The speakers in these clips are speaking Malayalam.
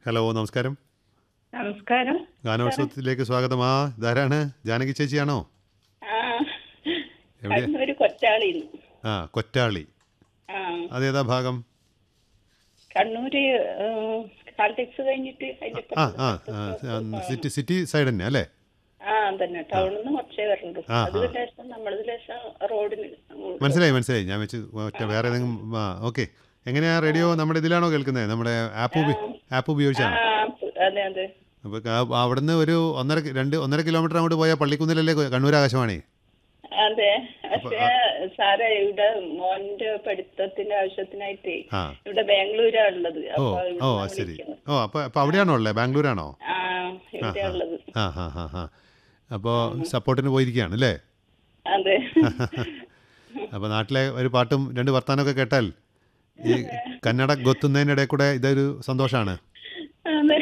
ഹലോ നമസ്കാരം നമസ്കാരം ഗാനോത്സവത്തിലേക്ക് സ്വാഗതം ആ ഇതാരാണ് ജാനകി ചേച്ചിയാണോ ആ എവിടെ കണ്ണൂര് കൊറ്റാളിന്ന് ആ കൊറ്റാളി ആ അതേതാ ഭാഗം കണ്ണൂര് കാൽടെക്സ് കഴിഞ്ഞിട്ട് അതിന്റെ ആ ആ ആ, ആ, സിറ്റി സിറ്റി സൈഡ് തന്നെ അല്ലേ ആ തന്നെ ടൗണിൽ നിന്ന് കുറച്ചേ വരണ്ടു ആ, അത് ലേശം നമ്മളത് ലേശം റോഡിന് മനസ്സിലായി മനസ്സിലായി ഞാൻ വെച്ച് ഒറ്റ വേറെ ഏതെങ്കിലും ആ ഓക്കെ എങ്ങനെയാ റേഡിയോ നമ്മുടെ ഇതിലാണോ കേൾക്കുന്നത് നമ്മുടെ ആപ്പ് ഉപ- ആപ്പ് ആ ഉപയോഗിച്ചാണ് അതെ അതെ അപ്പോൾ അവിടുന്ന് ഒരു ഒന്നര കി- രണ്ട് ഒന്നര കിലോമീറ്റർ അങ്ങോട്ട് പോയാൽ പള്ളിക്കുന്നിലല്ലേ കണ്ണൂർ ആകാശവാണി അതെ പക്ഷേ സാറേ ഇവിടെ മോന്റെ പഠിത്തത്തിന്റെ ആവശ്യത്തിനായിട്ട് ആ ഇവിടെ ബാംഗ്ലൂരാ ഉള്ളത് ഓ അപ്പൊ ഓ ഇവിടുന്നാ അത് ശരി വിളിക്കുന്നത്. ഓ അപ്പോൾ അപ്പോൾ അവിടെയാണോ ഉള്ളത് ബാംഗ്ലൂരാണോ ആ ഇവിടെ ഉള്ളത് ആ ഹാ ഹാ ഹാ അപ്പോൾ സപ്പോർട്ടിന് പോയിരിക്കുകയാണ് അല്ലേ അതെ അപ്പോൾ നാട്ടിലെ ഒരു പാട്ടും രണ്ട് വർത്താനമൊക്കെ കേട്ടാൽ ഈ കന്നഡ ഗൊത്തുന്നതിനിടെ കൂടെ ഇതൊരു സന്തോഷമാണ് അതെ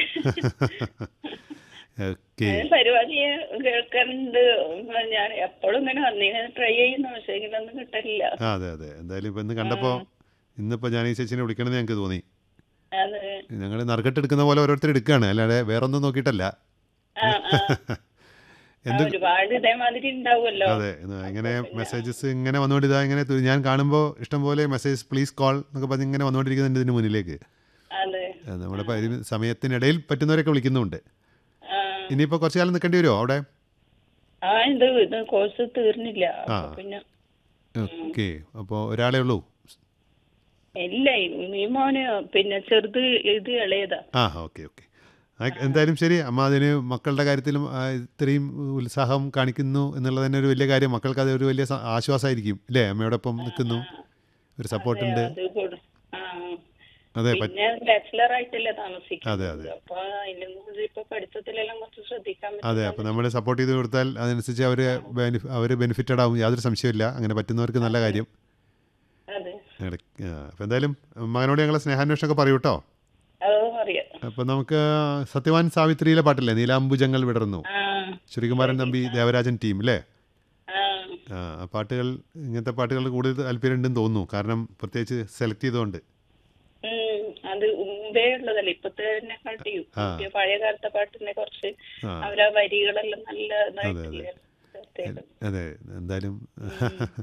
ഓക്കെ ഞാൻ പരിപാടി കേൾക്കാറുണ്ട് ഞാൻ എപ്പോഴും ഇങ്ങനെ വന്നിങ്ങനെ ട്രൈ ചെയ്യുന്നു പക്ഷേ ഇങ്ങനൊന്നും കിട്ടില്ല ആ അതെ അതെ എന്തായാലും ഇപ്പം ഇന്ന് കണ്ടപ്പോൾ ഇന്നിപ്പോൾ ഞാൻ ഈ ചേച്ചിനെ വിളിക്കണമെന്ന് ഞങ്ങൾക്ക് തോന്നി അത് ഞങ്ങൾ നറുക്കെട്ട് എടുക്കുന്ന പോലെ ഓരോരുത്തർ എടുക്കുകയാണ് അല്ലാതെ വേറൊന്നും നോക്കിയിട്ടല്ല ആ, ആ. ആ, ഒരുപാട് ഇതേമാതിരി ഉണ്ടാവുമല്ലോ അതെ ഇത് ഇങ്ങനെ മെസ്സേജസ് ഇങ്ങനെ വന്നുകൊണ്ട് ഇതാ ഇങ്ങനെ തു- ഞാൻ കാണുമ്പോൾ ഇഷ്ടംപോലെ മെസ്സേജ് പ്ലീസ് കോൾ എന്നൊക്കെ പറഞ്ഞ് ഇങ്ങനെ വന്നുകൊണ്ടിരിക്കുന്നുണ്ട് ഇതിന് മുന്നിലേക്ക് അതെ ആ, നമ്മുടെ പ- ഇതിന് സമയത്തിനിടയിൽ പറ്റുന്നവരൊക്കെ വിളിക്കുന്നുണ്ട് ആ ഇനിയിപ്പോൾ കുറച്ച് കാലം നിൽക്കേണ്ടി വരുമോ അവിടെ ആ ഇത് ഇത് കോഴ്സ് തീർന്നില്ല അപ്പൊ ആ. പിന്നെ ഓക്കെ അപ്പോൾ ഒരാളേ ഉള്ളൂ ഇല്ല ഈ മോന് പിന്നെ ചെറുത് ഇത് ഇളയതാ ആ ഓക്കെ ഓക്കെ എന്തായാലും ശരി അമ്മ അതിന് മക്കളുടെ കാര്യത്തിലും ആ, ഇത്രയും ഉത്സാഹം കാണിക്കുന്നു എന്നുള്ളത് തന്നെ ഒരു വലിയ കാര്യം മക്കൾക്ക് അത് ഒരു വലിയ സ- ആശ്വാസമായിരിക്കും ഇല്ലേ അമ്മയോടൊപ്പം നിൽക്കുന്നു ഒരു സപ്പോർട്ടുണ്ട് അത് കൊടു- ആ അതെ പറ്റ പിന്നെ ബാച്ചിലർ ആയിട്ടല്ലേ അതെ, താമസിക്കുന്നത് അതെ. അപ്പൊ അതിലും കൂടുതൽ ഇപ്പൊ പഠിത്തത്തിലെല്ലാം കുറച്ച് ശ്രദ്ധിക്കാൻ അതെ പറ്റും അപ്പോൾ നമ്മൾ സപ്പോർട്ട് ചെയ്ത് കൊടുത്താൽ അതനുസരിച്ച് അവർ അവർ ബെനിഫിറ്റഡ് ആവും യാതൊരു സംശയമില്ല അങ്ങനെ പറ്റുന്നവർക്ക് നല്ല കാര്യം അതെ അപ്പോൾ എന്തായാലും മകനോട് ഞങ്ങളെ സ്നേഹാന്വേഷണമൊക്കെ പറയൂ കേട്ടോ അത് അറിയാം അപ്പോൾ നമുക്ക് സത്യവാൻ സാവിത്രിയിലെ പാട്ടില്ലേ നീലാംബുജങ്ങൾ വിടർന്നു ആ ശ്രീകുമാരൻ തമ്പി ദേവരാജൻ ടീം അല്ലേ ആ ആ ആ പാട്ടുകൾ ഇങ്ങനത്തെ പാട്ടുകൾ കൂടുതൽ താല്പര്യമുണ്ടെന്ന് തോന്നുന്നു കാരണം പ്രത്യേകിച്ച് സെലക്ട് ചെയ്തുകൊണ്ട് ഉം, അത് മുമ്പേ ഉള്ളതല്ലേ ഇപ്പത്തെ കാട്ടിയും ആ. പഴയ കാലത്തെ പാട്ടിനെ കുറച്ച് ആ അവരാ വരികളെല്ലാം നല്ല ഇതായിട്ടില്ലേ അതെ എന്തായാലും